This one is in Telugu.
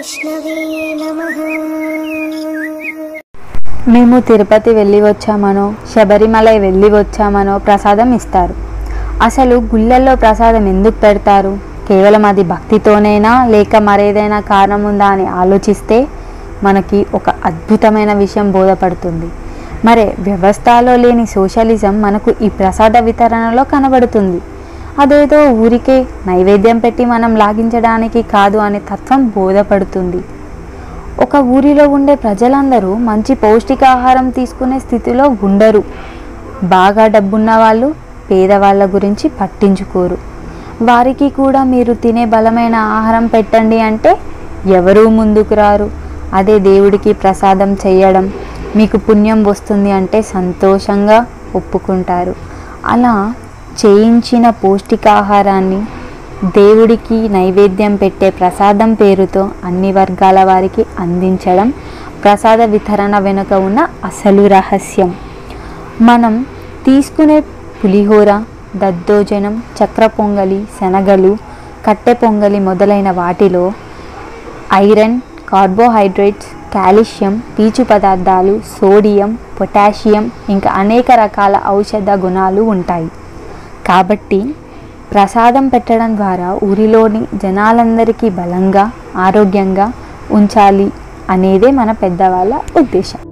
వైష్ణవే నమః మేము తిరుపతి వెళ్ళి వచ్చామనో శబరిమల వెళ్ళి వచ్చామనో ప్రసాదం ఇస్తారు అసలు గుళ్ళల్లో ప్రసాదం ఎందుకు పెడతారు కేవలం అది భక్తితోనేనా లేక మరేదైనా కారణం ఉందా అని ఆలోచిస్తే మనకి ఒక అద్భుతమైన విషయం బోధపడుతుంది మరే వ్యవస్థలో లేని సోషలిజం మనకు ఈ ప్రసాద వితరణలో కనబడుతుంది అదేదో ఊరికే నైవేద్యం పెట్టి మనం లాగించడానికి కాదు అనే తత్వం బోధపడుతుంది ఒక ఊరిలో ఉండే ప్రజలందరూ మంచి పౌష్టికాహారం తీసుకునే స్థితిలో ఉండరు బాగా డబ్బున్న వాళ్ళు పేదవాళ్ళ గురించి పట్టించుకోరు వారికి కూడా మీరు తినే బలమైన ఆహారం పెట్టండి అంటే ఎవరూ ముందుకు రారు అదే దేవుడికి ప్రసాదం చేయడం మీకు పుణ్యం వస్తుంది అంటే సంతోషంగా ఒప్పుకుంటారు అలా చేయించిన పౌష్టికాహారాన్ని దేవుడికి నైవేద్యం పెట్టే ప్రసాదం పేరుతో అన్ని వర్గాల వారికి అందించడం ప్రసాద వితరణ వెనుక ఉన్న అసలు రహస్యం మనం తీసుకునే పులిహోర దద్దోజనం చక్ర పొంగలి శనగలు కట్టె పొంగలి మొదలైన వాటిలో ఐరన్ కార్బోహైడ్రేట్స్ కాల్షియం పీచు పదార్థాలు సోడియం పొటాషియం ఇంకా అనేక రకాల ఔషధ గుణాలు ఉంటాయి కాబట్టి ప్రసాదం పెట్టడం ద్వారా ఊరిలోని జనాలందరికీ బలంగా ఆరోగ్యంగా ఉంచాలి అనేదే మన పెద్దవాళ్ళ ఉద్దేశం